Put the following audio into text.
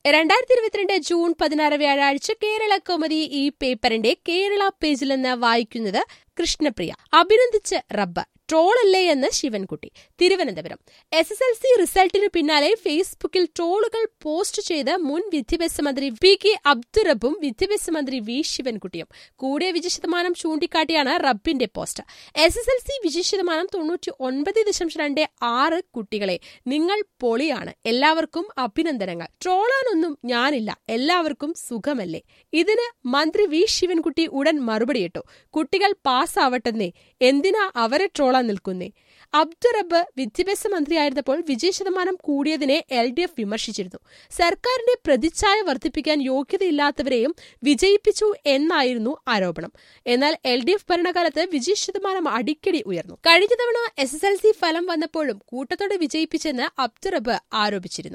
രണ്ടായിരത്തി ഇരുപത്തിരണ്ട് ജൂൺ പതിനാറ് വ്യാഴാഴ്ച കേരള കൗമുദി ഈ പേപ്പറിന്റെ കേരള പേജിൽ നിന്ന് വായിക്കുന്നത് കൃഷ്ണപ്രിയ അഭിനന്ദിച്ച് റബ്ബ് ട്രോളല്ലേ എന്ന് Sivankutty Thiruvananthapuram S S L C റിസൾട്ടിനു പിന്നാലെ ഫേസ്ബുക്കിൽ ട്രോളുകൾ പോസ്റ്റ് ചെയ്ത് മുൻ വിദ്യാഭ്യാസ മന്ത്രി വി കെ അബ്ദുറബും വിദ്യാഭ്യാസ മന്ത്രി വി ശിവൻകുട്ടിയും കൂടിയ വിജയശതമാനം ചൂണ്ടിക്കാട്ടിയാണ് റബ്ബിന്റെ post S S L C വിജയശതമാനം തൊണ്ണൂറ്റി ഒൻപത് ദശാംശം രണ്ട് ആറ് കുട്ടികളെ നിങ്ങൾ പൊളിയാണ് എല്ലാവർക്കും അഭിനന്ദനങ്ങൾ ട്രോളാനൊന്നും ഞാനില്ല എല്ലാവർക്കും സുഖമല്ലേ ഇതിന് മന്ത്രി വി ശിവൻകുട്ടി ഉടൻ മറുപടിയിട്ടു കുട്ടികൾ പാസ്സാവട്ടെന്നേ എന്തിനാ അവരെ ട്രോളാൻ നിൽക്കുന്നേ അബ്ദുറബ് വിദ്യാഭ്യാസ മന്ത്രിയായിരുന്നപ്പോൾ വിജയശതമാനം കൂടിയതിനെ എൽ ഡി എഫ് വിമർശിച്ചിരുന്നു സർക്കാരിന്റെ പ്രതിച്ഛായ വർദ്ധിപ്പിക്കാൻ യോഗ്യതയില്ലാത്തവരെയും വിജയിപ്പിച്ചു എന്നായിരുന്നു ആരോപണം എന്നാൽ എൽ ഡി എഫ് ഭരണകാലത്ത് വിജയശതമാനം അടിക്കടി ഉയർന്നു കഴിഞ്ഞ തവണ എസ് എസ് എൽ സി ഫലം വന്നപ്പോഴും കൂട്ടത്തോടെ വിജയിപ്പിച്ചെന്ന് അബ്ദുറബ് ആരോപിച്ചിരുന്നു